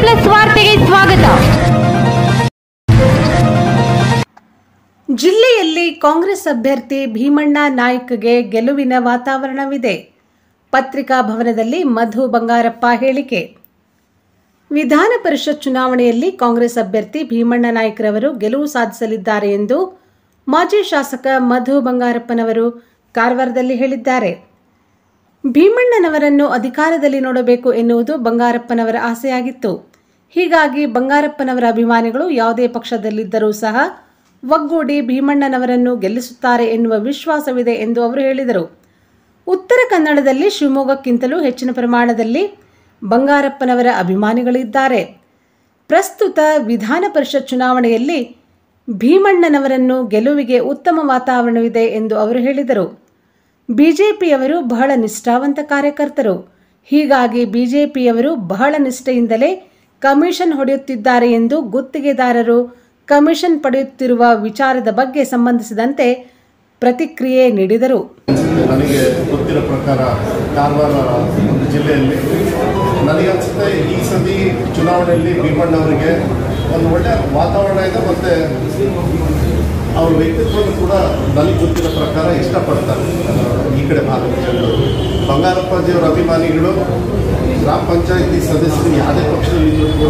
Plus ವಾರ್ತೆಗೆ ಸ್ವಾಗತ ಜಿಲ್ಲೆಯಲ್ಲಿ ಕಾಂಗ್ರೆಸ್ ಅಭ್ಯರ್ಥಿ ಭೀಮಣ್ಣ ನಾಯ್ಕ್ಗೆ ಗೆಲುವಿನ ವಾತಾವರಣವಿದೆ ಪತ್ರಿಕಾ ಭವನದಲ್ಲಿ ಮಧು ಬಂಗಾರಪ್ಪ ಹೇಳಿಕೆ ವಿಧಾನ ಪರಿಷತ್ ಚುನಾವಣೆಯಲ್ಲಿ ಕಾಂಗ್ರೆಸ್ ಅಭ್ಯರ್ಥಿ ಭೀಮಣ್ಣ ನಾಯ್ಕರವರು ಗೆಲುವು ಸಾಧಿಸಲಿದ್ದಾರೆ ಎಂದು ಮಾಜಿ ಶಾಸಕ ಮಧು ಬಂಗಾರಪ್ಪನವರು ಕಾರವಾರದಲ್ಲಿ ಹೇಳಿದ್ದಾರೆ ಭೀಮಣ್ಣನವರನ್ನು ಅಧಿಕಾರದಲ್ಲಿ ನೋಡಬೇಕು ಎನ್ನುವುದು ಬಂಗಾರಪ್ಪನವರ ಆಸೆಯಾಗಿತ್ತು ಹೀಗಾಗಿ ಬಂಗಾರಪ್ಪನವರ ಅಭಿಮಾನಿಗಳು ಯಾವುದೇ ಪಕ್ಷದಲ್ಲಿದ್ದರೂ ಸಹ ಒಗ್ಗೂಡಿ ಭೀಮಣ್ಣನವರನ್ನು ಗೆಲ್ಲಿಸುತ್ತಾರೆ ಎನ್ನುವ ವಿಶ್ವಾಸವಿದೆ ಎಂದು ಅವರು ಹೇಳಿದರು ಉತ್ತರ ಕನ್ನಡದಲ್ಲಿ ಶಿವಮೊಗ್ಗಕ್ಕಿಂತಲೂ ಹೆಚ್ಚಿನ ಪ್ರಮಾಣದಲ್ಲಿ ಬಂಗಾರಪ್ಪನವರ ಅಭಿಮಾನಿಗಳಿದ್ದಾರೆ ಪ್ರಸ್ತುತ ವಿಧಾನ ಪರಿಷತ್ ಚುನಾವಣೆಯಲ್ಲಿ ಭೀಮಣ್ಣನವರನ್ನು ಗೆಲುವಿಗೆ ಉತ್ತಮ ವಾತಾವರಣವಿದೆ ಎಂದು ಅವರು ಹೇಳಿದರು ಬಿಜೆಪಿಯವರು ಬಹಳ ನಿಷ್ಠಾವಂತ ಕಾರ್ಯಕರ್ತರು ಹೀಗಾಗಿ ಬಿಜೆಪಿಯವರು ಬಹಳ ನಿಷ್ಠೆಯಿಂದಲೇ ಕಮಿಷನ್ ಹೊಡೆಯುತ್ತಿದ್ದಾರೆ ಎಂದು ಗುತ್ತಿಗೆದಾರರು ಕಮಿಷನ್ ಪಡೆಯುತ್ತಿರುವ ವಿಚಾರದ ಬಗ್ಗೆ ಸಂಬಂಧಿಸಿದಂತೆ ಪ್ರತಿಕ್ರಿಯೆ ನೀಡಿದರು ನನಗೆ ಗೊತ್ತಿರೋ ಪ್ರಕಾರ ಕಾರವಾರ ಒಂದು ಜಿಲ್ಲೆಯಲ್ಲಿ ನನಗನ್ಸುತ್ತೆ ಈ ಸತಿ ಚುನಾವಣೆಯಲ್ಲಿ ಭೀಮಣ್ಣವರಿಗೆ ಒಂದು ಒಳ್ಳೆ ವಾತಾವರಣ ಇದೆ ಮತ್ತು ಅವ್ರ ವ್ಯಕ್ತಿತ್ವವನ್ನು ಕೂಡ ನನಗೆ ಗೊತ್ತಿರೋ ಪ್ರಕಾರ ಇಷ್ಟಪಡ್ತಾರೆ ಈ ಕಡೆ ಭಾಗದ ಜನರು ಬಂಗಾರಪ್ಪಾಜಿಯವರ ಅಭಿಮಾನಿಗಳು ಗ್ರಾಮ ಪಂಚಾಯತಿ ಸದಸ್ಯರು ಯಾವುದೇ ಪಕ್ಷದಲ್ಲಿದ್ದರೂ ಕೂಡ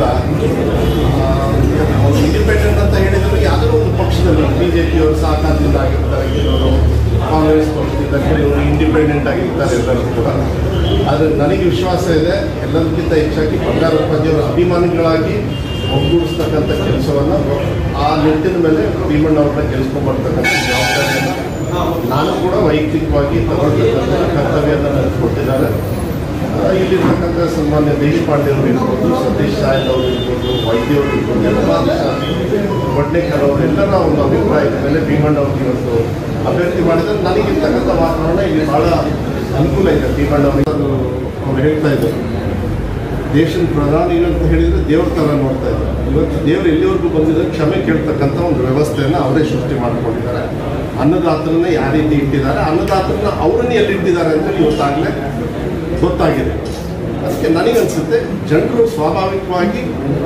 ಇಂಡಿಪೆಂಡೆಂಟ್ ಅಂತ ಹೇಳಿದ್ರು ಯಾವುದೋ ಒಂದು ಪಕ್ಷದಲ್ಲಿ ಬಿ ಜೆ ಪಿಯವರು ಸಹಕಾರದಿಂದ ಆಗಿರ್ತಾರೆ ಕೆಲವರು ಕಾಂಗ್ರೆಸ್ ಪಕ್ಷದಿಂದ ಕೆಲವರು ಇಂಡಿಪೆಂಡೆಂಟ್ ಆಗಿರ್ತಾರೆ ಎಲ್ಲರೂ ಕೂಡ ಆದರೆ ನನಗೆ ವಿಶ್ವಾಸ ಇದೆ ಎಲ್ಲದಕ್ಕಿಂತ ಹೆಚ್ಚಾಗಿ ಬಂಗಾರಪ್ಪಾಜಿಯವರ ಅಭಿಮಾನಿಗಳಾಗಿ ಒಗ್ಗೂಡಿಸ್ತಕ್ಕಂಥ ಕೆಲಸವನ್ನು ಆ ನಿಟ್ಟಿನ ಮೇಲೆ ಭೀಮಣ್ಣವ್ರನ್ನ ಗೆಲ್ಸ್ಕೊಂಡ್ಬರ್ತಕ್ಕಂಥ ಜವಾಬ್ದಾರಿಯನ್ನು ನಾನು ಕೂಡ ವೈಯಕ್ತಿಕವಾಗಿ ತಗೊಳ್ತಕ್ಕಂಥ ಕರ್ತವ್ಯವನ್ನು ನನಗೆ ಕೊಟ್ಟಿದ್ದಾರೆ ಆ, ಇಲ್ಲಿರ್ತಕ್ಕಂಥ ಸನ್ಮಾನ್ಯ ದೇಶಪಾಂಡೆ ಅವರು ಇರ್ಬೋದು ಸತೀಶ್ ಸಾಯಲ್ ಅವರು ಇರ್ಬೋದು ವೈದ್ಯವರು ಇರ್ಬೋದು ಎಲ್ಲ ಒಡ್ನೇಕರ್ ಅವರು ಎಲ್ಲರ ಒಂದು ಅಭಿಪ್ರಾಯದ ಮೇಲೆ ಭೀಮಣ್ಣ ಅವ್ರಿಗೆ ಇವತ್ತು ಅಭ್ಯರ್ಥಿ ಮಾಡಿದ್ರೆ ನನಗಿರ್ತಕ್ಕಂಥ ವಾತಾವರಣ ಇಲ್ಲಿ ಬಹಳ ಅನುಕೂಲ ಇದೆ ಭೀಮಣ್ಣ ಅವರಿಗೆ ಅದು ಅವ್ರು ಹೇಳ್ತಾ ಇದ್ದಾರೆ ದೇಶದ ಪ್ರಧಾನಿಗಳು ಅಂತ ಹೇಳಿದರೆ ದೇವ್ರ ಥರ ನೋಡ್ತಾ ಇದ್ದಾರೆ ಇವತ್ತು ದೇವರು ಎಲ್ಲಿವರೆಗೂ ಬಂದಿದ್ದಾರೆ ಕ್ಷಮೆ ಕೇಳ್ತಕ್ಕಂಥ ಒಂದು ವ್ಯವಸ್ಥೆಯನ್ನು ಅವರೇ ಸೃಷ್ಟಿ ಮಾಡ್ಕೊಂಡಿದ್ದಾರೆ ಅನ್ನದಾತರನ್ನ ಯಾವ ರೀತಿ ಇಟ್ಟಿದ್ದಾರೆ ಅನ್ನದಾತರನ್ನ ಅವರನ್ನ ಎಲ್ಲಿ ಇಟ್ಟಿದ್ದಾರೆ ಅಂತ ಇವತ್ತಾಗಲೇ ಗೊತ್ತಾಗಿದೆ ಅದಕ್ಕೆ ನನಗನ್ಸುತ್ತೆ ಜನರು ಸ್ವಾಭಾವಿಕವಾಗಿ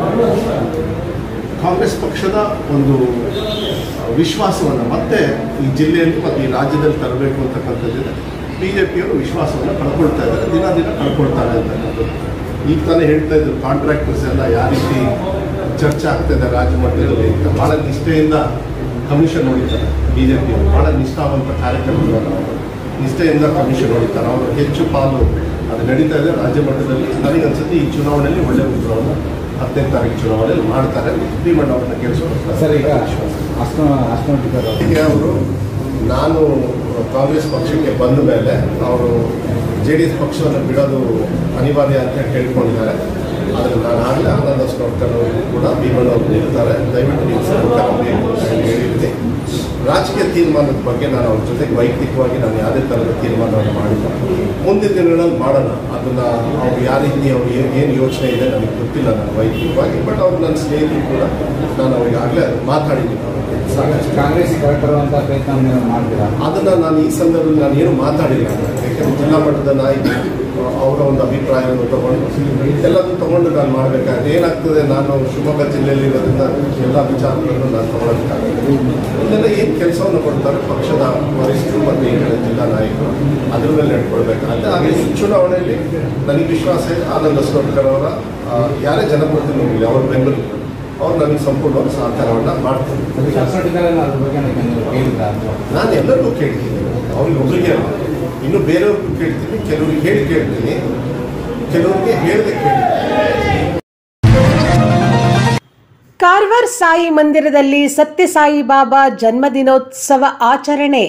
ಕಾಂಗ್ರೆಸ್ ಪಕ್ಷದ ಒಂದು ವಿಶ್ವಾಸವನ್ನು ಮತ್ತೆ ಈ ಜಿಲ್ಲೆಯಲ್ಲಿ ಮತ್ತು ಈ ರಾಜ್ಯದಲ್ಲಿ ತರಬೇಕು ಅಂತಕ್ಕಂಥದ್ದಿದೆ ಬಿ ಜೆ ಪಿಯವರು ವಿಶ್ವಾಸವನ್ನು ಕಳ್ಕೊಳ್ತಾ ಇದ್ದಾರೆ ದಿನ ದಿನ ಕಳ್ಕೊಳ್ತಾರೆ ಅಂತಕ್ಕಂಥದ್ದು ಈಗ ತಾನೇ ಹೇಳ್ತಾ ಇದ್ರು ಕಾಂಟ್ರಾಕ್ಟರ್ಸ್ ಎಲ್ಲ ಯಾವ ರೀತಿ ಚರ್ಚೆ ಆಗ್ತಿದೆ ರಾಜ್ಯ ಮಟ್ಟದಲ್ಲಿ ಅಂತ ಭಾಳ ನಿಷ್ಠೆಯಿಂದ ಕಮಿಷನ್ ಹೊಡಿತಾರೆ ಬಿ ಜೆ ಪಿಯವರು ಭಾಳ ನಿಷ್ಠಾವಂತ ಕಾರ್ಯಕರ್ತರು ಅವರು. ನಿಷ್ಠೆಯಿಂದ ಕಮಿಷನ್ ಹೊಡಿತಾರೆ ಅವರು ಹೆಚ್ಚು ಪಾಲು ಅದು ನಡೀತಾ ಇದೆ ರಾಜ್ಯ ಮಟ್ಟದಲ್ಲಿ ನನಗನ್ಸುತ್ತೆ ಈ ಚುನಾವಣೆಯಲ್ಲಿ ಒಳ್ಳೆಯ ಉತ್ತರವನ್ನು ಹತ್ತನೇ ತಾರೀಕು ಚುನಾವಣೆಯಲ್ಲಿ ಮಾಡ್ತಾರೆ ಭೀಮಣ್ಣ ಅವ್ರನ್ನ ಗೆಲ್ಸ್ಕೊಡ್ತಾರೆ ಸರ್ ಈಗ ಅಷ್ಟು ಅಷ್ಟೊಂದು ಈಗ ಅವರು ನಾನು ಕಾಂಗ್ರೆಸ್ ಪಕ್ಷಕ್ಕೆ ಬಂದ ಮೇಲೆ ಅವರು ಜೆ ಡಿ ಎಸ್ ಪಕ್ಷವನ್ನು ಬಿಡೋದು ಅನಿವಾರ್ಯ ಅಂತ ಕೇಳ್ಕೊಂಡಿದ್ದಾರೆ ಆದರೆ ನಾನು ಆಗಲೇ ಆನಂದ ಸ್ಟೋರ್ಕರ್ ಅವರು ಕೂಡ ಭೀಮಣ್ಣ ಅವರು ನಿಲ್ತಾರೆ ದಯವಿಟ್ಟು ನೀವು ಸಹಕಾರ ಬೇಕು ಅಂತ ಹೇಳಿ ಹೇಳಿದ್ದೀನಿ ರಾಜಕೀಯ ತೀರ್ಮಾನದ ಬಗ್ಗೆ ನಾನು ಅವ್ರ ಜೊತೆಗೆ ವೈಯಕ್ತಿಕವಾಗಿ ನಾನು ಯಾವುದೇ ಥರದ ತೀರ್ಮಾನವನ್ನು ಮಾಡಿಲ್ಲ ಮುಂದಿನ ದಿನಗಳಲ್ಲಿ ಮಾಡೋಣ ಅದನ್ನು ಅವ್ರು ಯಾವ ರೀತಿ ಅವ್ರು ಏನು ಯೋಚನೆ ಇದೆ ನನಗೆ ಗೊತ್ತಿಲ್ಲ ನಾನು ವೈಯಕ್ತಿಕವಾಗಿ ಬಟ್ ಅವ್ರು ನನ್ನ ಸ್ನೇಹಿತರು ಕೂಡ ನಾನು ಅವ್ರಿಗೆ ಆಗಲೇ ಮಾತಾಡಿದ್ದೀನಿ ಅವ್ರಿಗೆ ಸಾಕಷ್ಟು ಕಾಂಗ್ರೆಸ್ ಕರೆಕ್ಟರುವಂಥ ಪ್ರಯತ್ನ ನೀವು ಮಾಡ್ತೀರಾ ಅದನ್ನು ನಾನು ಈ ಸಂದರ್ಭದಲ್ಲಿ ನಾನು ಏನು ಮಾತಾಡಿಲ್ಲ ಯಾಕೆಂದರೆ ಜಿಲ್ಲಾ ಮಟ್ಟದ ನಾಯಕರು ಅವರ ಒಂದು ಅಭಿಪ್ರಾಯವನ್ನು ತಗೊಂಡು ಎಲ್ಲದನ್ನು ತಗೊಂಡು ನಾನು ಮಾಡಬೇಕಾದ್ರೆ ಏನಾಗ್ತದೆ ನಾನು ಶಿವಮೊಗ್ಗ ಜಿಲ್ಲೆಯಲ್ಲಿ ಇರೋದ್ರಿಂದ ಎಲ್ಲ ವಿಚಾರಗಳನ್ನು ನಾನು ತಗೊಳ್ಳೋದಕ್ಕಾಗುತ್ತೆ ಇದೆಲ್ಲ ಏನು ಕೆಲಸವನ್ನು ಕೊಡ್ತಾರೆ ಪಕ್ಷದ ವರಿಷ್ಠರು ಮತ್ತು ಈ ಕಡೆ ಜಿಲ್ಲಾ ನಾಯಕರು ಅದ್ರ ಮೇಲೆ ನಡ್ಕೊಳ್ಬೇಕಾಗುತ್ತೆ ಹಾಗೆ ಈ ಚುನಾವಣೆಯಲ್ಲಿ ನನಗೆ ವಿಶ್ವಾಸ ಇದೆ ಆನಂದ ಸ್ಟೋರ್ಕರ್ ಅವರ ಆ, ಯಾರೇ ಜನಪ್ರತಿನಿಧಿಗಳು ಅವ್ರ ಬೆಂಬಲಿಗರು ಅವ್ರು ನನಗೆ ಸಂಪೂರ್ಣವಾಗಿ ಸಹಕಾರವನ್ನು ಮಾಡ್ತಾರೆ ಶಾಸಕರಿಗಾರಲ್ಲ ಅದ್ರ ಬಗ್ಗೆ ನನಗೆ ನೀವು ಕೇಳಿಲ್ಲ ನಾನು ಎಲ್ಲರಿಗೂ ಕೇಳ್ತೀನಿ ಅವ್ರಿಗೆ ಒಬ್ಬರಿಗೆ ಅಲ್ಲ ಇನ್ನು ಬೇರೆಯವ್ರಿಗೂ ಕೇಳ್ತೀನಿ ಕೆಲವ್ರಿಗೆ ಹೇಳಿ ಕೇಳ್ತೀನಿ ಕೆಲವರಿಗೆ ಹೇಳದೆ ಕೇಳ್ತೀನಿ ಕಾರವಾರ ಸಾಯಿ ಮಂದಿರದಲ್ಲಿ ಸತ್ಯಸಾಯಿ ಬಾಬಾ ಜನ್ಮದಿನೋತ್ಸವ ಆಚರಣೆ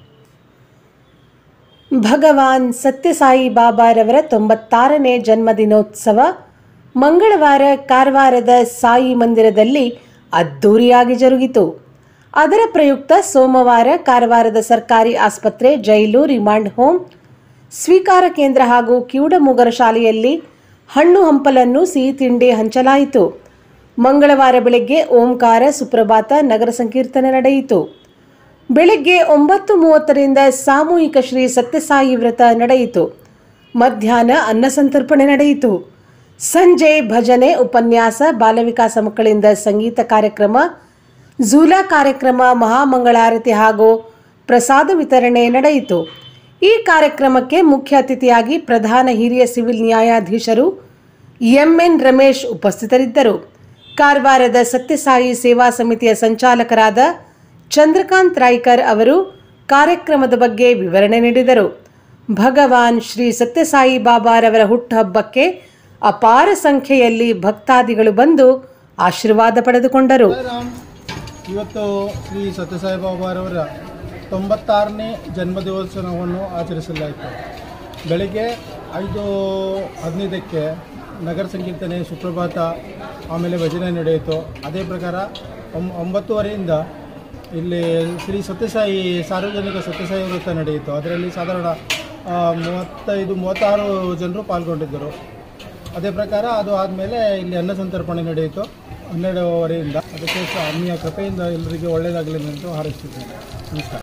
ಭಗವಾನ್ ಸತ್ಯಸಾಯಿ ಬಾಬಾರವರ ತೊಂಬತ್ತಾರನೇ ಜನ್ಮದಿನೋತ್ಸವ ಮಂಗಳವಾರ ಕಾರವಾರದ ಸಾಯಿ ಮಂದಿರದಲ್ಲಿ ಅದ್ದೂರಿಯಾಗಿ ಜರುಗಿತು ಅದರ ಪ್ರಯುಕ್ತ ಸೋಮವಾರ ಕಾರವಾರದ ಸರ್ಕಾರಿ ಆಸ್ಪತ್ರೆ ಜೈಲು ರಿಮಾಂಡ್ ಹೋಮ್ ಸ್ವೀಕಾರ ಕೇಂದ್ರ ಹಾಗೂ ಕಿವುಡಮೂಗರ ಶಾಲೆಯಲ್ಲಿ ಹಣ್ಣು ಹಂಪಲನ್ನು ಸಿಹಿ ತಿಂಡಿ ಹಂಚಲಾಯಿತು ಮಂಗಳವಾರ ಬೆಳಗ್ಗೆ ಓಂಕಾರ ಸುಪ್ರಭಾತ ನಗರ ಸಂಕೀರ್ತನೆ ನಡೆಯಿತು ಬೆಳಗ್ಗೆ ಒಂಬತ್ತು ಮೂವತ್ತರಿಂದ ಸಾಮೂಹಿಕ ಶ್ರೀ ಸತ್ಯಸಾಯಿ ವ್ರತ ನಡೆಯಿತು ಮಧ್ಯಾಹ್ನ ಅನ್ನ ಸಂತರ್ಪಣೆ ನಡೆಯಿತು ಸಂಜೆ ಭಜನೆ ಉಪನ್ಯಾಸ ಬಾಲವಿಕಾಸ ಮಕ್ಕಳಿಂದ ಸಂಗೀತ ಕಾರ್ಯಕ್ರಮ ಝೂಲಾ ಕಾರ್ಯಕ್ರಮ ಮಹಾಮಂಗಳಾರತಿ ಹಾಗೂ ಪ್ರಸಾದ ವಿತರಣೆ ನಡೆಯಿತು ಈ ಕಾರ್ಯಕ್ರಮಕ್ಕೆ ಮುಖ್ಯ ಅತಿಥಿಯಾಗಿ ಪ್ರಧಾನ ಹಿರಿಯ ಸಿವಿಲ್ ನ್ಯಾಯಾಧೀಶರು ಎಂಎನ್ ರಮೇಶ್ ಉಪಸ್ಥಿತರಿದ್ದರು ಕಾರವಾರದ ಸತ್ಯಸಾಯಿ ಸೇವಾ ಸಮಿತಿಯ ಸಂಚಾಲಕರಾದ ಚಂದ್ರಕಾಂತ್ ರಾಯ್ಕರ್ ಅವರು ಕಾರ್ಯಕ್ರಮದ ಬಗ್ಗೆ ವಿವರಣೆ ನೀಡಿದರು ಭಗವಾನ್ ಶ್ರೀ ಸತ್ಯಸಾಯಿ ಬಾಬಾರವರ ಹುಟ್ಟುಹಬ್ಬಕ್ಕೆ ಅಪಾರ ಸಂಖ್ಯೆಯಲ್ಲಿ ಭಕ್ತಾದಿಗಳು ಬಂದು ಆಶೀರ್ವಾದ ಪಡೆದುಕೊಂಡರು ರಾಮ್ ಇವತ್ತು ಶ್ರೀ ಸತ್ಯಸಾಯಿ ಬಾಬಾರವರ ತೊಂಬತ್ತಾರನೇ ಜನ್ಮದಿವಸವನ್ನು ಆಚರಿಸಲಾಯಿತು ಬೆಳಿಗ್ಗೆ ಐದು ಹದಿನೈದಕ್ಕೆ ನಗರ ಸಂಕೀರ್ತನೆ ಸುಪ್ರಭಾತ ಆಮೇಲೆ ಭಜನೆ ನಡೆಯಿತು ಅದೇ ಪ್ರಕಾರ ಒಂಬ ಒಂಬತ್ತುವರೆಯಿಂದ ಇಲ್ಲಿ ಶ್ರೀ ಸತ್ಯಸಾಯಿ ಸಾರ್ವಜನಿಕ ಸತ್ಯಸಾಯಿ ವೃತ್ತ ನಡೆಯಿತು ಅದರಲ್ಲಿ ಸಾಧಾರಣ ಆ, ಮೂವತ್ತೈದು ಮೂವತ್ತಾರು ಜನರು ಪಾಲ್ಗೊಂಡಿದ್ದರು ಅದೇ ಪ್ರಕಾರ ಅದು ಆದಮೇಲೆ ಇಲ್ಲಿ ಅನ್ನ ಸಂತರ್ಪಣೆ ನಡೆಯಿತು ಹನ್ನೆರಡುವರೆಯಿಂದ ಅದಕ್ಕೆ ಸ್ವಾಮಿಯ ಕೃಪೆಯಿಂದ ಎಲ್ಲರಿಗೆ ಒಳ್ಳೆಯದಾಗಲಿ ಎಂದು ಹಾರೈಸುತ್ತೇನೆ ನಮಸ್ಕಾರ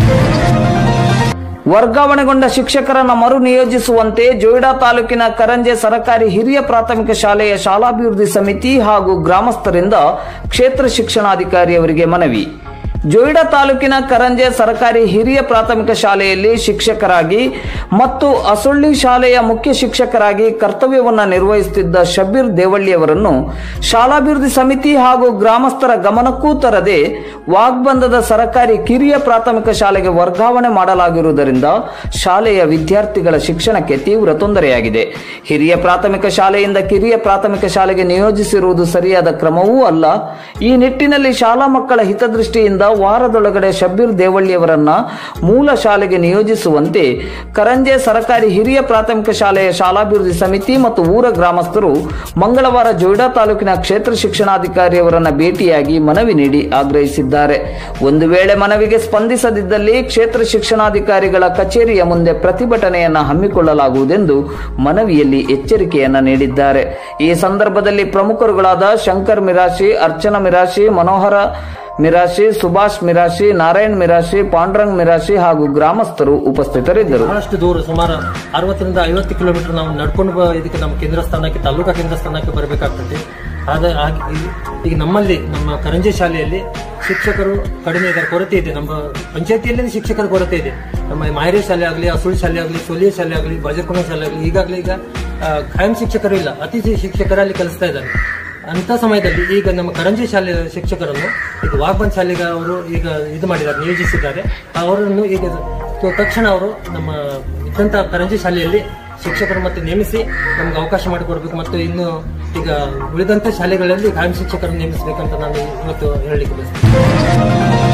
ವರ್ಗಾವಣೆಗೊಂಡ ಶಿಕ್ಷಕರನ್ನ ಮರು ನಿಯೋಜಿಸುವಂತೆ ಜೋಯಿಡಾ ತಾಲೂಕಿನ ಕರಂಜೆ ಸರಕಾರಿ ಹಿರಿಯ ಪ್ರಾಥಮಿಕ ಶಾಲೆಯ ಶಾಲಾಭಿವೃದ್ಧಿ ಸಮಿತಿ ಹಾಗೂ ಗ್ರಾಮಸ್ಥರಿಂದ ಕ್ಷೇತ್ರ ಶಿಕ್ಷಣಾಧಿಕಾರಿಯವರಿಗೆ ಮನವಿ ಜೋಯಿಡಾ ತಾಲೂಕಿನ ಕರಂಜೆ ಸರ್ಕಾರಿ ಹಿರಿಯ ಪ್ರಾಥಮಿಕ ಶಾಲೆಯಲ್ಲಿ ಶಿಕ್ಷಕರಾಗಿ ಮತ್ತು ಅಸುಳ್ಳಿ ಶಾಲೆಯ ಮುಖ್ಯ ಶಿಕ್ಷಕರಾಗಿ ಕರ್ತವ್ಯವನ್ನು ನಿರ್ವಹಿಸುತ್ತಿದ್ದ ಶಬೀರ್ ದೇವಳ್ಳಿಯವರನ್ನು ಶಾಲಾಭಿವೃದ್ಧಿ ಸಮಿತಿ ಹಾಗೂ ಗ್ರಾಮಸ್ಥರ ಗಮನಕ್ಕೂ ತರದೆ ವಾಗ್ಬಂಧದ ಸರ್ಕಾರಿ ಕಿರಿಯ ಪ್ರಾಥಮಿಕ ಶಾಲೆಗೆ ವರ್ಗಾವಣೆ ಮಾಡಲಾಗಿರುವುದರಿಂದ ಶಾಲೆಯ ವಿದ್ಯಾರ್ಥಿಗಳ ಶಿಕ್ಷಣಕ್ಕೆ ತೀವ್ರ ತೊಂದರೆಯಾಗಿದೆ ಹಿರಿಯ ಪ್ರಾಥಮಿಕ ಶಾಲೆಯಿಂದ ಕಿರಿಯ ಪ್ರಾಥಮಿಕ ಶಾಲೆಗೆ ನಿಯೋಜಿಸಿರುವುದು ಸರಿಯಾದ ಕ್ರಮವೂ ಅಲ್ಲ ಈ ನಿಟ್ಟಿನಲ್ಲಿ ಶಾಲಾ ಮಕ್ಕಳ ಹಿತದೃಷ್ಟಿಯಿಂದ ವಾರದೊಳಗಡೆ ಶಬ್ಬೀರ್ ದೇವಳ್ಳಿಯವರನ್ನ ಮೂಲ ಶಾಲೆಗೆ ನಿಯೋಜಿಸುವಂತೆ ಕರಂಜೆ ಸರ್ಕಾರಿ ಹಿರಿಯ ಪ್ರಾಥಮಿಕ ಶಾಲೆಯ ಶಾಲಾಭಿವೃದ್ಧಿ ಸಮಿತಿ ಮತ್ತು ಊರ ಗ್ರಾಮಸ್ಥರು ಮಂಗಳವಾರ ಜೋಯಿಡಾ ತಾಲೂಕಿನ ಕ್ಷೇತ್ರ ಶಿಕ್ಷಣಾಧಿಕಾರಿಯವರನ್ನ ಭೇಟಿಯಾಗಿ ಮನವಿ ನೀಡಿ ಆಗ್ರಹಿಸಿದ್ದಾರೆ ಒಂದು ವೇಳೆ ಮನವಿಗೆ ಸ್ಪಂದಿಸದಿದ್ದಲ್ಲಿ ಕ್ಷೇತ್ರ ಶಿಕ್ಷಣಾಧಿಕಾರಿಗಳ ಕಚೇರಿಯ ಮುಂದೆ ಪ್ರತಿಭಟನೆಯನ್ನ ಹಮ್ಮಿಕೊಳ್ಳಲಾಗುವುದೆಂದು ಮನವಿಯಲ್ಲಿ ಎಚ್ಚರಿಕೆಯನ್ನ ನೀಡಿದ್ದಾರೆ ಈ ಸಂದರ್ಭದಲ್ಲಿ ಪ್ರಮುಖರುಗಳಾದ ಶಂಕರ್ ಮಿರಾಶಿ ಅರ್ಚನಾ ಮಿರಾಶಿ ಮನೋಹರ ಮಿರಾಶಿ ಸುಭಾಷ್ ಮಿರಾಶಿ ನಾರಾಯಣ್ ಮಿರಾಶಿ ಪಾಂಡುರಂಗ್ ಮಿರಾಶಿ ಹಾಗೂ ಗ್ರಾಮಸ್ಥರು ಉಪಸ್ಥಿತರಿದ್ದರು ಬಹಳಷ್ಟು ದೂರ ಸುಮಾರು ಅರವತ್ತರಿಂದ ಐವತ್ತು ಕಿಲೋಮೀಟರ್ ನಾವು ನಡ್ಕೊಂಡು ಬ- ಇದಕ್ಕೆ ನಮ್ಮ ಕೇಂದ್ರ ಸ್ಥಾನಕ್ಕೆ ತಾಲೂಕಾ ಕೇಂದ್ರ ಸ್ಥಾನಕ್ಕೆ ಬರಬೇಕಾಗ್ತದೆ ಆದ ಆಗ- ಈ- ಈಗ ನಮ್ಮಲ್ಲಿ ನಮ್ಮ ಕರಂಜೆ ಶಾಲೆಯಲ್ಲಿ ಶಿಕ್ಷಕರು ಕಡಿಮೆ ಇದ್ದಾರೆ ಕೊರತೆ ಇದೆ ನಮ್ಮ ಪಂಚಾಯತಿಯಲ್ಲಿ ಶಿಕ್ಷಕರ ಕೊರತೆ ಇದೆ ನಮ್ಮ ಮಾಯರೆ ಶಾಲೆ ಆಗಲಿ ಅಸುಳ್ ಶಾಲೆ ಆಗಲಿ ಸೋಲಿಯ ಶಾಲೆ ಆಗಲಿ ಬಾಜರ್ಕೊಣ ಶಾಲೆ ಆಗಲಿ ಈಗಾಗಲೇ ಈಗ ಆ, ಖಾಯಂ ಶಿಕ್ಷಕರು ಇಲ್ಲ ಅತಿಥಿ ಶಿಕ್ಷಕರಲ್ಲಿ ಕಲಿಸ್ತಾ ಇದ್ದಾರೆ ಅಂತ ಸಮಯದಲ್ಲಿ ಈಗ ನಮ್ಮ ಕರಂಜಿ ಶಾಲೆಯ ಶಿಕ್ಷಕರನ್ನು ಈಗ ವಾಗ್ಬಂದ್ ಶಾಲೆಗೆ ಅವರು ಈಗ ಇದು ಮಾಡಿದ್ದಾರೆ ನಿಯೋಜಿಸಿದ್ದಾರೆ ಅವರನ್ನು ಈಗ ತ- ತಕ್ಷಣ ಅವರು ನಮ್ಮ ಇದ್ದಂತ ಕರಂಜಿ ಶಾಲೆಯಲ್ಲಿ ಶಿಕ್ಷಕರು ಮತ್ತೆ ನೇಮಿಸಿ ನಮ್ಗೆ ಅವಕಾಶ ಮಾಡಿಕೊಡ್ಬೇಕು ಮತ್ತು ಇನ್ನು ಈಗ ಉಳಿದಂತ ಶಾಲೆಗಳಲ್ಲಿ ಕಾಯಂ ಶಿಕ್ಷಕರನ್ನು ನೇಮಿಸಬೇಕಂತ ನಾನು ಇವತ್ತು ಹೇಳಲಿಕ್ಕೆ ಬಯಸ್ತೇನೆ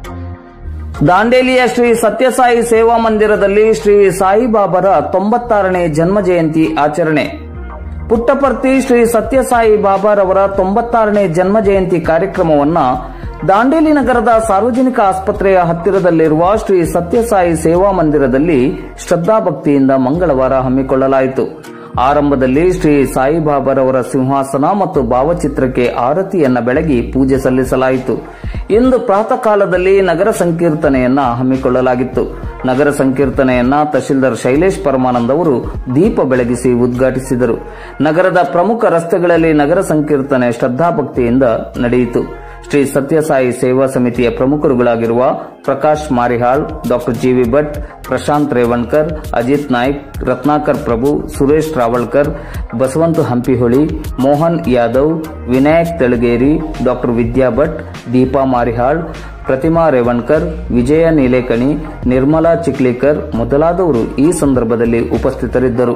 ದಾಂಡೇಲಿಯ ಶ್ರೀ ಸತ್ಯಸಾಯಿ ಸೇವಾ ಮಂದಿರದಲ್ಲಿ ಶ್ರೀ ಸಾಯಿಬಾಬರ ತೊಂಬತ್ತಾರನೇ ಜನ್ಮ ಜಯಂತಿ ಆಚರಣೆ ಪುಟ್ಟಪರ್ತಿ ಶ್ರೀ ಸತ್ಯಸಾಯಿ ಬಾಬಾರವರ ತೊಂಬತ್ತಾರನೇ ಜನ್ಮ ಜಯಂತಿ ಕಾರ್ಯಕ್ರಮವನ್ನ ದಾಂಡೇಲಿ ನಗರದ ಸಾರ್ವಜನಿಕ ಆಸ್ಪತ್ರೆಯ ಹತ್ತಿರದಲ್ಲಿರುವ ಶ್ರೀ ಸತ್ಯಸಾಯಿ ಸೇವಾ ಮಂದಿರದಲ್ಲಿ ಶ್ರದ್ಧಾಭಕ್ತಿಯಿಂದ ಮಂಗಳವಾರ ಹಮ್ಮಿಕೊಳ್ಳಲಾಯಿತು ಆರಂಭದಲ್ಲಿ ಶ್ರೀ ಸಾಯಿಬಾಬಾರವರ ಸಿಂಹಾಸನ ಮತ್ತು ಭಾವಚಿತ್ರಕ್ಕೆ ಆರತಿಯನ್ನ ಬೆಳಗಿ ಪೂಜೆ ಸಲ್ಲಿಸಲಾಯಿತು ಇಂದು ಪ್ರಾತಃ ಕಾಲದಲ್ಲಿ ನಗರ ಸಂಕೀರ್ತನೆಯನ್ನ ಹಮ್ಮಿಕೊಳ್ಳಲಾಗಿತ್ತು ನಗರ ಸಂಕೀರ್ತನೆಯನ್ನ ತಹಶೀಲ್ದಾರ್ ಶೈಲೇಶ್ ಪರಮಾನಂದ್ ಅವರು ದೀಪ ಬೆಳಗಿಸಿ ಉದ್ಘಾಟಿಸಿದರು ನಗರದ ಪ್ರಮುಖ ರಸ್ತೆಗಳಲ್ಲಿ ನಗರ ಸಂಕೀರ್ತನೆ ಶ್ರದ್ಧಾಭಕ್ತಿಯಿಂದ ನಡೆಯಿತು ಶ್ರೀ ಸತ್ಯಸಾಯಿ ಸೇವಾ ಸಮಿತಿಯ ಪ್ರಮುಖರುಗಳಾಗಿರುವ Prakash Marihal doctor GV Bhat Prashant Revankar Ajit Naik Ratnakar Prabhu Suresh Rawalkar Basavanta Hampiholi Mohan Yadav Vinayak Telageri doctor Vidya Bhat Deepa Marihal Pratima Revankar Vijaya Nilekani Nirmala Chiklikar ಮೊದಲಾದವರು ಈ ಸಂದರ್ಭದಲ್ಲಿ ಉಪಸ್ಥಿತರಿದ್ದರು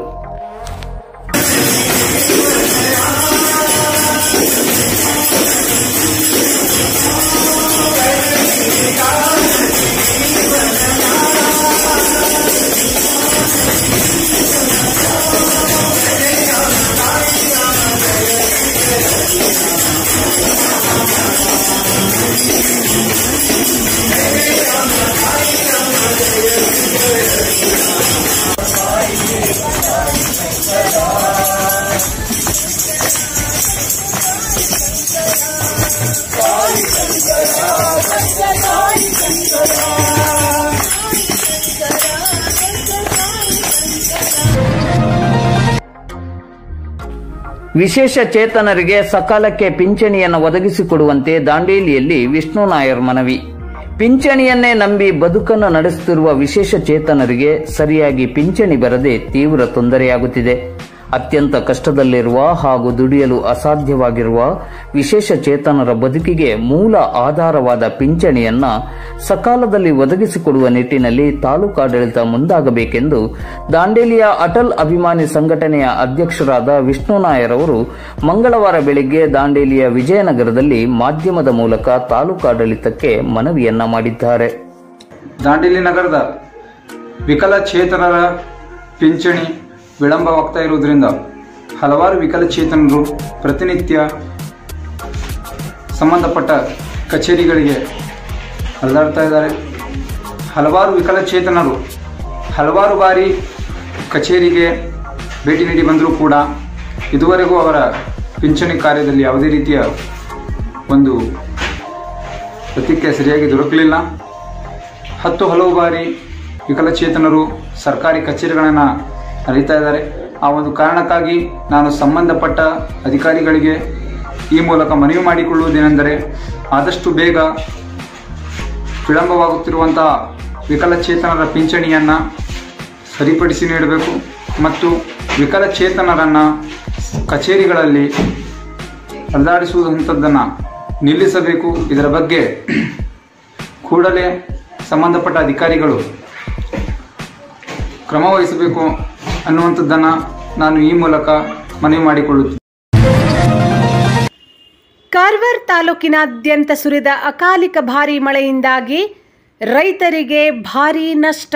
ವಿಶೇಷ ಚೇತನರಿಗೆ ಸಕಾಲಕ್ಕೆ ಪಿಂಚಣಿಯನ್ನು ಒದಗಿಸಿಕೊಡುವಂತೆ ದಾಂಡೇಲಿಯಲ್ಲಿ ವಿಷ್ಣು ನಾಯರ್ ಮನವಿ ಪಿಂಚಣಿಯನ್ನೇ ನಂಬಿ ಬದುಕನ್ನು ನಡೆಸುತ್ತಿರುವ ವಿಶೇಷ ಚೇತನರಿಗೆ ಸರಿಯಾಗಿ ಪಿಂಚಣಿ ಬರದೆ ತೀವ್ರ ತೊಂದರೆಯಾಗುತ್ತಿದೆ ಅತ್ಯಂತ ಕಷ್ಟದಲ್ಲಿರುವ ಹಾಗೂ ದುಡಿಯಲು ಅಸಾಧ್ಯವಾಗಿರುವ ವಿಶೇಷ ಚೇತನರ ಬದುಕಿಗೆ ಮೂಲ ಆಧಾರವಾದ ಪಿಂಚಣಿಯನ್ನ ಸಕಾಲದಲ್ಲಿ ಒದಗಿಸಿಕೊಡುವ ನಿಟ್ಟಿನಲ್ಲಿ ತಾಲೂಕಾಡಳಿತ ಮುಂದಾಗಬೇಕೆಂದು ದಾಂಡೇಲಿಯ ಅಟಲ್ ಅಭಿಮಾನಿ ಸಂಘಟನೆಯ ಅಧ್ಯಕ್ಷರಾದ ವಿಷ್ಣು ನಾಯರ್ ಅವರು ಮಂಗಳವಾರ ಬೆಳಿಗ್ಗೆ ದಾಂಡೇಲಿಯ ವಿಜಯನಗರದಲ್ಲಿ ಮಾಧ್ಯಮದ ಮೂಲಕ ತಾಲೂಕಾಡಳಿತಕ್ಕೆ ಮನವಿಯನ್ನ ಮಾಡಿದ್ದಾರೆ ದಾಂಡೇಲಿ ನಗರದ ವಿಕಲಚೇತನರ ಪಿಂಚಣಿ ವಿಳಂಬವಾಗ್ತಾ ಇರುವುದರಿಂದ ಹಲವಾರು ವಿಕಲಚೇತನರು ಪ್ರತಿನಿತ್ಯ ಸಂಬಂಧಪಟ್ಟ ಕಚೇರಿಗಳಿಗೆ ಅಲೆದಾಡ್ತಾ ಇದ್ದಾರೆ ಹಲವಾರು ವಿಕಲಚೇತನರು ಹಲವಾರು ಬಾರಿ ಕಚೇರಿಗೆ ಭೇಟಿ ನೀಡಿ ಬಂದರೂ ಕೂಡ ಇದುವರೆಗೂ ಅವರ ಪಿಂಚಣಿ ಕಾರ್ಯದಲ್ಲಿ ಯಾವುದೇ ರೀತಿಯ ಒಂದು ಪ್ರತಿಕ್ರಿಯೆ ಸರಿಯಾಗಿ ದೊರಕಲಿಲ್ಲ ಹತ್ತು ಹಲವು ಬಾರಿ ವಿಕಲಚೇತನರು ಸರ್ಕಾರಿ ಕಚೇರಿಗಳನ್ನು ಅರಿತಾ ಇದ್ದಾರೆ ಆ ಒಂದು ಕಾರಣಕ್ಕಾಗಿ ನಾನು ಸಂಬಂಧಪಟ್ಟ ಅಧಿಕಾರಿಗಳಿಗೆ ಈ ಮೂಲಕ ಮನವಿ ಮಾಡಿಕೊಳ್ಳುವುದೇನೆಂದರೆ ಆದಷ್ಟು ಬೇಗ ವಿಳಂಬವಾಗುತ್ತಿರುವಂತಹ ವಿಕಲಚೇತನರ ಪಿಂಚಣಿಯನ್ನು ಸರಿಪಡಿಸಿ ನೀಡಬೇಕು ಮತ್ತು ವಿಕಲಚೇತನರನ್ನು ಕಚೇರಿಗಳಲ್ಲಿ ಅಲೆದಾಡಿಸುವಂಥದ್ದನ್ನು ನಿಲ್ಲಿಸಬೇಕು ಇದರ ಬಗ್ಗೆ ಕೂಡಲೇ ಸಂಬಂಧಪಟ್ಟ ಅಧಿಕಾರಿಗಳು ಕ್ರಮ ವಹಿಸಬೇಕು ಅನ್ನುವಂಥದ್ದನ್ನು ನಾನು ಈ ಮೂಲಕ ಮನವಿ ಮಾಡಿಕೊಳ್ಳುತ್ತೇನೆ ಕಾರವಾರ ತಾಲೂಕಿನಾದ್ಯಂತ ಸುರಿದ ಅಕಾಲಿಕ ಭಾರೀ ಮಳೆಯಿಂದಾಗಿ ರೈತರಿಗೆ ಭಾರೀ ನಷ್ಟ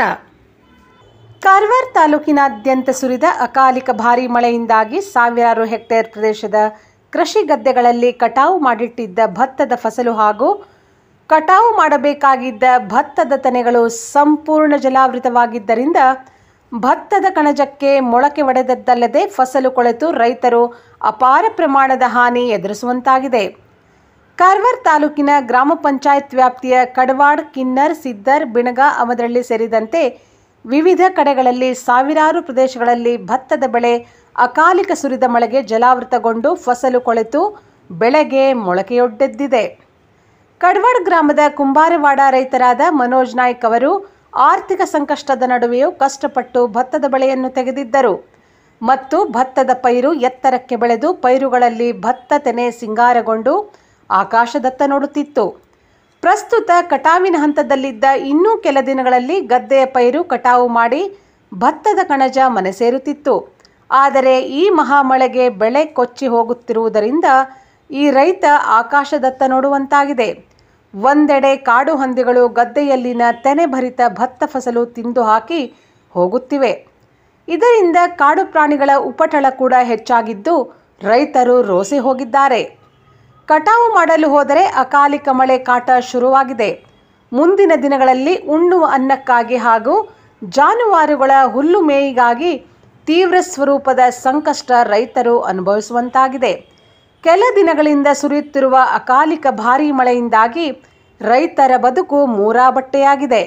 ಕಾರವಾರ ತಾಲೂಕಿನಾದ್ಯಂತ ಸುರಿದ ಅಕಾಲಿಕ ಭಾರೀ ಮಳೆಯಿಂದಾಗಿ ಸಾವಿರಾರು ಹೆಕ್ಟೇರ್ ಪ್ರದೇಶದ ಕೃಷಿ ಗದ್ದೆಗಳಲ್ಲಿ ಕಟಾವು ಮಾಡಿಟ್ಟಿದ್ದ ಭತ್ತದ ಫಸಲು ಹಾಗೂ ಕಟಾವು ಮಾಡಬೇಕಾಗಿದ್ದ ಭತ್ತದ ತೆನೆಗಳು ಸಂಪೂರ್ಣ ಜಲಾವೃತವಾಗಿದ್ದರಿಂದ ಭತ್ತದ ಕಣಜಕ್ಕೆ ಮೊಳಕೆ ಒಡೆದದ್ದಲ್ಲದೆ ಫಸಲು ಕೊಳೆತು ರೈತರು ಅಪಾರ ಪ್ರಮಾಣದ ಹಾನಿ ಎದುರಿಸುವಂತಾಗಿದೆ ಕಾರವಾರ ತಾಲೂಕಿನ ಗ್ರಾಮ ಪಂಚಾಯತ್ ವ್ಯಾಪ್ತಿಯ ಕಡವಾಡ್ ಕಿನ್ನರ್ ಸಿದ್ದರ್ ಬಿಣಗ ಅಮದಳ್ಳಿ ಸೇರಿದಂತೆ ವಿವಿಧ ಕಡೆಗಳಲ್ಲಿ ಸಾವಿರಾರು ಪ್ರದೇಶಗಳಲ್ಲಿ ಭತ್ತದ ಬೆಳೆ ಅಕಾಲಿಕ ಸುರಿದ ಮಳೆಗೆ ಜಲಾವೃತಗೊಂಡು ಫಸಲು ಕೊಳೆತು ಬೆಳೆಗೆ ಮೊಳಕೆಯೊಡ್ಡೆದ್ದಿದೆ ಕಡವಾಡ್ ಗ್ರಾಮದ ಕುಂಬಾರವಾಡ ರೈತರಾದ ಮನೋಜ್ ನಾಯ್ಕ್ ಅವರು ಆರ್ಥಿಕ ಸಂಕಷ್ಟದ ನಡುವೆಯೂ ಕಷ್ಟಪಟ್ಟು ಭತ್ತದ ಬೆಳೆಯನ್ನು ತೆಗೆದಿದ್ದರು ಮತ್ತು ಭತ್ತದ ಪೈರು ಎತ್ತರಕ್ಕೆ ಬೆಳೆದು ಪೈರುಗಳಲ್ಲಿ ಭತ್ತ ತೆನೆ ಸಿಂಗಾರಗೊಂಡು ಆಕಾಶದತ್ತ ನೋಡುತ್ತಿತ್ತು ಪ್ರಸ್ತುತ ಕಟಾವಿನ ಹಂತದಲ್ಲಿದ್ದ ಇನ್ನೂ ಕೆಲ ದಿನಗಳಲ್ಲಿ ಗದ್ದೆಯ ಪೈರು ಕಟಾವು ಮಾಡಿ ಭತ್ತದ ಕಣಜ ಮನೆ ಸೇರುತ್ತಿತ್ತು ಆದರೆ ಈ ಮಹಾಮಳೆಗೆ ಬೆಳೆ ಕೊಚ್ಚಿ ಹೋಗುತ್ತಿರುವುದರಿಂದ ಈ ರೈತ ಆಕಾಶದತ್ತ ನೋಡುವಂತಾಗಿದೆ ಒಂದೆಡೆ ಕಾಡು ಹಂದಿಗಳು ಗದ್ದೆಯಲ್ಲಿನ ತೆನೆ ಭರಿತ ಭತ್ತ ಫಸಲು ತಿಂದು ಹಾಕಿ ಹೋಗುತ್ತಿವೆ ಇದರಿಂದ ಕಾಡು ಪ್ರಾಣಿಗಳ ಉಪಟಳ ಕೂಡ ಹೆಚ್ಚಾಗಿದ್ದು ರೈತರು ರೋಸಿ ಹೋಗಿದ್ದಾರೆ ಕಟಾವು ಮಾಡಲು ಹೋದರೆ ಅಕಾಲಿಕ ಮಳೆ ಕಾಟ ಶುರುವಾಗಿದೆ ಮುಂದಿನ ದಿನಗಳಲ್ಲಿ ಉಣ್ಣುವ ಅನ್ನಕ್ಕಾಗಿ ಹಾಗೂ ಜಾನುವಾರುಗಳ ಹುಲ್ಲು ಮೇಯಿಗಾಗಿ ತೀವ್ರ ಸ್ವರೂಪದ ಸಂಕಷ್ಟ ರೈತರು ಅನುಭವಿಸುವಂತಾಗಿದೆ ಕೆಲ ದಿನಗಳಿಂದ ಸುರಿಯುತ್ತಿರುವ ಅಕಾಲಿಕ ಭಾರೀ ಮಳೆಯಿಂದಾಗಿ ರೈತರ ಬದುಕು ಮೂರಾಬಟ್ಟೆಯಾಗಿದೆ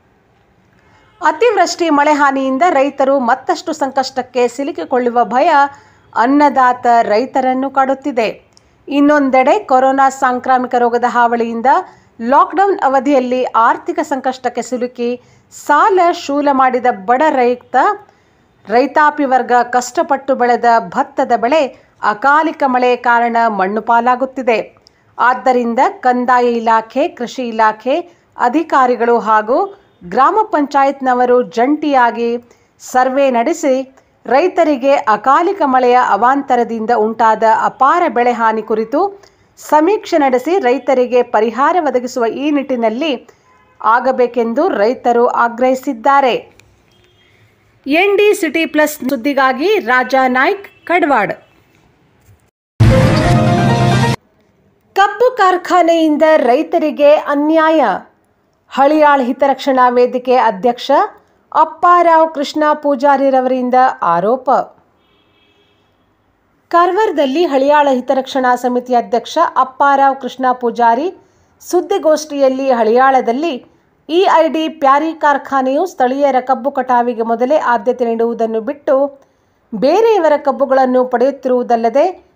ಅತಿವೃಷ್ಟಿ ಮಳೆ ಹಾನಿಯಿಂದ ರೈತರು ಮತ್ತಷ್ಟು ಸಂಕಷ್ಟಕ್ಕೆ ಸಿಲುಕಿಕೊಳ್ಳುವ ಭಯ ಅನ್ನದಾತ ರೈತರನ್ನು ಕಾಡುತ್ತಿದೆ ಇನ್ನೊಂದೆಡೆ ಕೊರೋನಾ ಸಾಂಕ್ರಾಮಿಕ ರೋಗದ ಹಾವಳಿಯಿಂದ ಲಾಕ್ಡೌನ್ ಅವಧಿಯಲ್ಲಿ ಆರ್ಥಿಕ ಸಂಕಷ್ಟಕ್ಕೆ ಸಿಲುಕಿ ಸಾಲ ಶೂಲ ಮಾಡಿದ ಬಡ ರೈತ ರೈತಾಪಿ ವರ್ಗ ಕಷ್ಟಪಟ್ಟು ಬೆಳೆದ ಭತ್ತದ ಬೆಳೆ ಅಕಾಲಿಕ ಮಳೆ ಕಾರಣ ಮಣ್ಣು ಪಾಲಾಗುತ್ತಿದೆ ಆದ್ದರಿಂದ ಕಂದಾಯ ಇಲಾಖೆ ಕೃಷಿ ಇಲಾಖೆ ಅಧಿಕಾರಿಗಳು ಹಾಗೂ ಗ್ರಾಮ ಪಂಚಾಯತ್ನವರು ಜಂಟಿಯಾಗಿ ಸರ್ವೆ ನಡೆಸಿ ರೈತರಿಗೆ ಅಕಾಲಿಕ ಮಳೆಯ ಅವಾಂತರದಿಂದ ಉಂಟಾದ ಅಪಾರ ಬೆಳೆ ಹಾನಿ ಕುರಿತು ಸಮೀಕ್ಷೆ ನಡೆಸಿ ರೈತರಿಗೆ ಪರಿಹಾರ ಒದಗಿಸುವ ಈ ನಿಟ್ಟಿನಲ್ಲಿ ಆಗಬೇಕೆಂದು ರೈತರು ಆಗ್ರಹಿಸಿದ್ದಾರೆ ಎನ್ಡಿ ಸಿಟಿ ಪ್ಲಸ್ ಸುದ್ದಿಗಾಗಿ ರಾಜಾ ನಾಯ್ಕ್ ಕಡ್ವಾಡ್ ಕಬ್ಬು ಕಾರ್ಖಾನೆಯಿಂದ ರೈತರಿಗೆ ಅನ್ಯಾಯ ಹಳಿಯಾಳ್ ಹಿತರಕ್ಷಣಾ ವೇದಿಕೆ ಅಧ್ಯಕ್ಷ ಅಪ್ಪಾರಾವ್ ಕೃಷ್ಣ ಪೂಜಾರಿರವರಿಂದ ಆರೋಪ ಕಾರವಾರದಲ್ಲಿ ಹಳಿಯಾಳ ಹಿತರಕ್ಷಣಾ ಸಮಿತಿ ಅಧ್ಯಕ್ಷ ಅಪ್ಪಾರಾವ್ ಕೃಷ್ಣ ಪೂಜಾರಿ ಸುದ್ದಿಗೋಷ್ಠಿಯಲ್ಲಿ ಹಳಿಯಾಳದಲ್ಲಿ ಇಐಡಿ ಪ್ಯಾರಿ ಕಾರ್ಖಾನೆಯು ಸ್ಥಳೀಯರ ಕಬ್ಬು ಕಟಾವಿಗೆ ಮೊದಲೇ ಆದ್ಯತೆ ನೀಡುವುದನ್ನು ಬಿಟ್ಟು ಬೇರೆಯವರ ಕಬ್ಬುಗಳನ್ನು ಪಡೆಯುತ್ತಿರುವುದಲ್ಲದೆ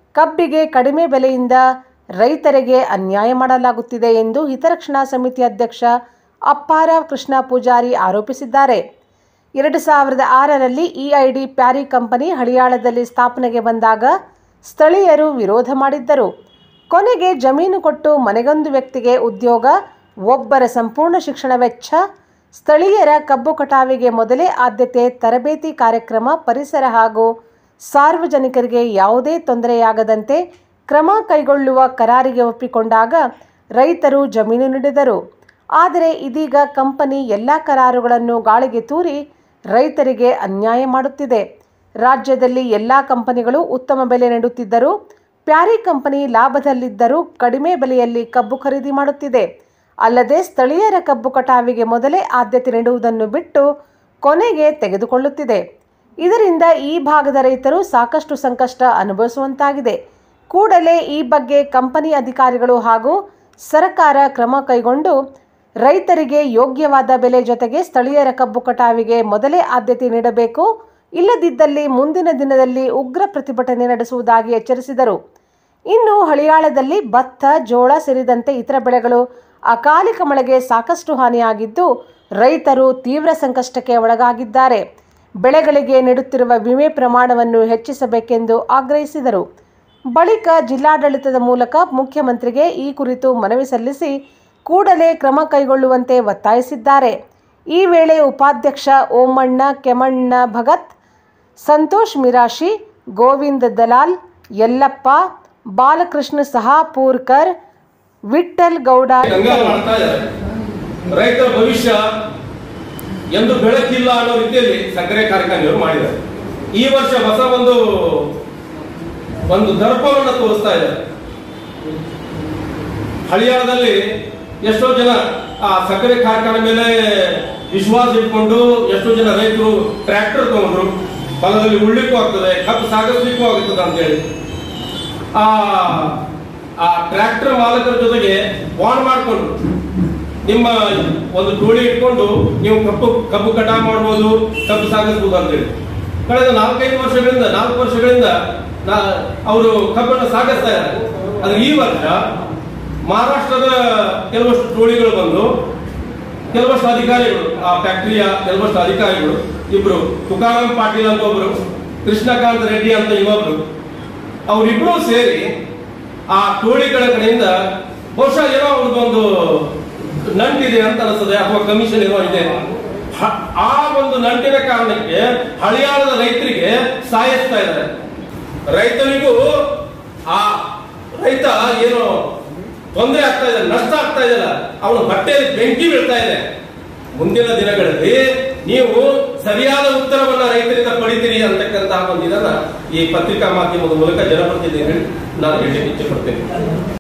ಕಬ್ಬಿಗೆ ಕಡಿಮೆ ಬೆಲೆಯಿಂದ ರೈತರಿಗೆ ಅನ್ಯಾಯ ಮಾಡಲಾಗುತ್ತಿದೆ ಎಂದು ಹಿತರಕ್ಷಣಾ ಸಮಿತಿ ಅಧ್ಯಕ್ಷ ಅಪ್ಪಾರ ಕೃಷ್ಣ ಪೂಜಾರಿ ಆರೋಪಿಸಿದ್ದಾರೆ ಎರಡು ಸಾವಿರದ ಆರರಲ್ಲಿ ಇಐಡಿ ಪ್ಯಾರಿ ಕಂಪನಿ ಹಳಿಯಾಳದಲ್ಲಿ ಸ್ಥಾಪನೆಗೆ ಬಂದಾಗ ಸ್ಥಳೀಯರು ವಿರೋಧ ಮಾಡಿದ್ದರು ಕೊನೆಗೆ ಜಮೀನು ಕೊಟ್ಟು ಮನೆಗೊಂದು ವ್ಯಕ್ತಿಗೆ ಉದ್ಯೋಗ ಒಬ್ಬರ ಸಂಪೂರ್ಣ ಶಿಕ್ಷಣ ವೆಚ್ಚ ಸ್ಥಳೀಯರ ಕಬ್ಬು ಕಟಾವಿಗೆ ಮೊದಲೇ ಆದ್ಯತೆ ತರಬೇತಿ ಕಾರ್ಯಕ್ರಮ ಪರಿಸರ ಹಾಗೂ ಸಾರ್ವಜನಿಕರಿಗೆ ಯಾವುದೇ ತೊಂದರೆಯಾಗದಂತೆ ಕ್ರಮ ಕೈಗೊಳ್ಳುವ ಕರಾರಿಗೆ ಒಪ್ಪಿಕೊಂಡಾಗ ರೈತರು ಜಮೀನು ನೀಡಿದರು ಆದರೆ ಇದೀಗ ಕಂಪನಿ ಎಲ್ಲ ಕರಾರುಗಳನ್ನು ಗಾಳಿಗೆ ತೂರಿ ರೈತರಿಗೆ ಅನ್ಯಾಯ ಮಾಡುತ್ತಿದೆ ರಾಜ್ಯದಲ್ಲಿ ಎಲ್ಲ ಕಂಪನಿಗಳು ಉತ್ತಮ ಬೆಲೆ ನೀಡುತ್ತಿದ್ದರೂ ಪ್ಯಾರಿ ಕಂಪನಿ ಲಾಭದಲ್ಲಿದ್ದರೂ ಕಡಿಮೆ ಬೆಲೆಯಲ್ಲಿ ಕಬ್ಬು ಖರೀದಿ ಮಾಡುತ್ತಿದೆ ಅಲ್ಲದೆ ಸ್ಥಳೀಯರ ಕಬ್ಬು ಕಟಾವಿಗೆ ಮೊದಲೇ ಆದ್ಯತೆ ನೀಡುವುದನ್ನು ಬಿಟ್ಟು ಕೊನೆಗೆ ತೆಗೆದುಕೊಳ್ಳುತ್ತಿದೆ ಇದರಿಂದ ಈ ಭಾಗದ ರೈತರು ಸಾಕಷ್ಟು ಸಂಕಷ್ಟ ಅನುಭವಿಸುವಂತಾಗಿದೆ ಕೂಡಲೇ ಈ ಬಗ್ಗೆ ಕಂಪನಿ ಅಧಿಕಾರಿಗಳು ಹಾಗೂ ಸರ್ಕಾರ ಕ್ರಮ ಕೈಗೊಂಡು ರೈತರಿಗೆ ಯೋಗ್ಯವಾದ ಬೆಲೆ ಜೊತೆಗೆ ಸ್ಥಳೀಯರ ಕಬ್ಬು ಕಟಾವಿಗೆ ಮೊದಲೇ ಆದ್ಯತೆ ನೀಡಬೇಕು ಇಲ್ಲದಿದ್ದಲ್ಲಿ ಮುಂದಿನ ದಿನದಲ್ಲಿ ಉಗ್ರ ಪ್ರತಿಭಟನೆ ನಡೆಸುವುದಾಗಿ ಎಚ್ಚರಿಸಿದರು ಇನ್ನು ಹಳಿಯಾಳದಲ್ಲಿ ಭತ್ತ ಜೋಳ ಸೇರಿದಂತೆ ಇತರ ಬೆಳೆಗಳು ಅಕಾಲಿಕ ಮಳೆಗೆ ಸಾಕಷ್ಟು ಹಾನಿಯಾಗಿದ್ದು ರೈತರು ತೀವ್ರ ಸಂಕಷ್ಟಕ್ಕೆ ಒಳಗಾಗಿದ್ದಾರೆ ಬೆಳೆಗಳಿಗೆ ನೀಡುತ್ತಿರುವ ವಿಮೆ ಪ್ರಮಾಣವನ್ನು ಹೆಚ್ಚಿಸಬೇಕೆಂದು ಆಗ್ರಹಿಸಿದರು ಬಳಿಕ ಜಿಲ್ಲಾಡಳಿತದ ಮೂಲಕ ಮುಖ್ಯಮಂತ್ರಿಗೆ ಈ ಕುರಿತು ಮನವಿ ಸಲ್ಲಿಸಿ ಕೂಡಲೇ ಕ್ರಮ ಕೈಗೊಳ್ಳುವಂತೆ ಒತ್ತಾಯಿಸಿದ್ದಾರೆ ಈ ವೇಳೆ ಉಪಾಧ್ಯಕ್ಷ ಓಮಣ್ಣ ಕೆಮಣ್ಣ ಭಗತ್ ಸಂತೋಷ್ ಮಿರಾಶಿ ಗೋವಿಂದ ದಲಾಲ್ ಯಲ್ಲಪ್ಪ ಬಾಲಕೃಷ್ಣ ಸಹಾಪೂರ್ಕರ್ ವಿಠ್ಠಲ್ ಗೌಡ ಕಂಗಾಲು ಮಾಡ್ತಾ ಇದ್ದಾರೆ ರೈತರ ಭವಿಷ್ಯ ಎಂದು ಬೆಳಕಿಲ್ಲ ಅನ್ನೋ ರೀತಿಯಲ್ಲಿ ಸಕ್ಕರೆ ಕಾರ್ಖಾನೆಯವರು ಮಾಡಿದ್ದಾರೆ ಈ ವರ್ಷ ಹೊಸ ಒಂದು ಒಂದು ದರ್ಪವನ್ನು ತೋರಿಸ್ತಾ ಇದ್ದಾರೆ ಹಳಿಯಾಳದಲ್ಲಿ ಎಷ್ಟೋ ಜನ ಆ ಸಕ್ಕರೆ ಕಾರ್ಖಾನೆ ಮೇಲೆ ವಿಶ್ವಾಸ ಇಟ್ಕೊಂಡು ಎಷ್ಟೋ ಜನ ರೈತರು ಟ್ರ್ಯಾಕ್ಟರ್ ತಗೊಂಡ್ರು ಹೊಲದಲ್ಲಿ ಉಳ್ಳಿಕ್ಕೂ ಆಗ್ತದೆ ಕಬ್ಬು ಸಾಗಿಸ್ಲಿಕ್ಕೂ ಆಗ್ತದೆ ಅಂತೇಳಿ ಆ ಆ ಟ್ರ್ಯಾಕ್ಟರ್ ಮಾಲಕರ ಜೊತೆಗೆ ಬಾಂಡ್ ಮಾಡಿಕೊಂಡ್ರು ನಿಮ್ಮ ಒಂದು ಟೋಳಿ ಇಟ್ಕೊಂಡು ನೀವು ಕಬ್ಬು ಕಬ್ಬು ಕಟಾವು ಮಾಡ್ಬೋದು ಕಬ್ಬು ಸಾಗಿಸ್ಬೋದು ಅಂತೇಳಿ ಕಳೆದ ನಾಲ್ಕೈದು ವರ್ಷಗಳಿಂದ ನಾಲ್ಕು ವರ್ಷಗಳಿಂದ ಅವರು ಕಬ್ಬನ್ನು ಸಾಗಿಸ್ತಾ ಇದ್ದಾರೆ ಆದ್ರೆ ಈ ವರ್ಷ ಮಹಾರಾಷ್ಟ್ರದ ಕೆಲವಷ್ಟು ಟೋಳಿಗಳು ಬಂದು ಕೆಲವಷ್ಟು ಅಧಿಕಾರಿಗಳು ಆ ಫ್ಯಾಕ್ಟರಿಯ ಕೆಲವಷ್ಟು ಅಧಿಕಾರಿಗಳು ಇಬ್ರು ತುಕಾರಾಮ್ ಪಾಟೀಲ್ ಅಂತ ಒಬ್ರು ಕೃಷ್ಣಕಾಂತ್ ರೆಡ್ಡಿ ಅಂತ ಇನ್ನೊಬ್ರು ಅವರಿಬ್ರು ಸೇರಿ ಆ ಟೋಳಿಗಳ ಕಡೆಯಿಂದ ಬಹುಶಃ ಏನೋ ಅವ್ರದ್ದೊಂದು ನಂಟಿದೆ ಅಂತ ಅನಿಸ್ತದೆ ಅಥವಾ ಕಮಿಷನ್ ಏನೋ ಇದೆ ಹ- ಆ ಒಂದು ನಂಟಿನ ಕಾರಣಕ್ಕೆ ಹಳಿಯಾಳದ ರೈತರಿಗೆ ಸಾಯಿಸ್ತಾ ಇದ್ದಾರೆ ರೈತನಿಗೂ ಆ ರೈತ ಏನು ತೊಂದರೆ ಆಗ್ತಾ ಇದೆ ನಷ್ಟ ಆಗ್ತಾ ಇದೆಯಲ್ಲ ಅವನ ಬಟ್ಟೆಯಲ್ಲಿ ಬೆಂಕಿ ಬೀಳ್ತಾ ಇದೆ ಮುಂದಿನ ದಿನಗಳಲ್ಲಿ ನೀವು ಸರಿಯಾದ ಉತ್ತರವನ್ನ ರೈತರಿಂದ ಪಡಿತೀರಿ ಅಂತಕ್ಕಂತಹ ಒಂದು ಇದನ್ನ ಈ ಪತ್ರಿಕಾ ಮಾಧ್ಯಮದ ಮೂಲಕ ಜನಪ್ರತಿನಿಧಿಗಳು ನಾನು ಹೇಳಲಿಕ್ಕೆ ಇಚ್ಛೆ ಪಡ್ತೇನೆ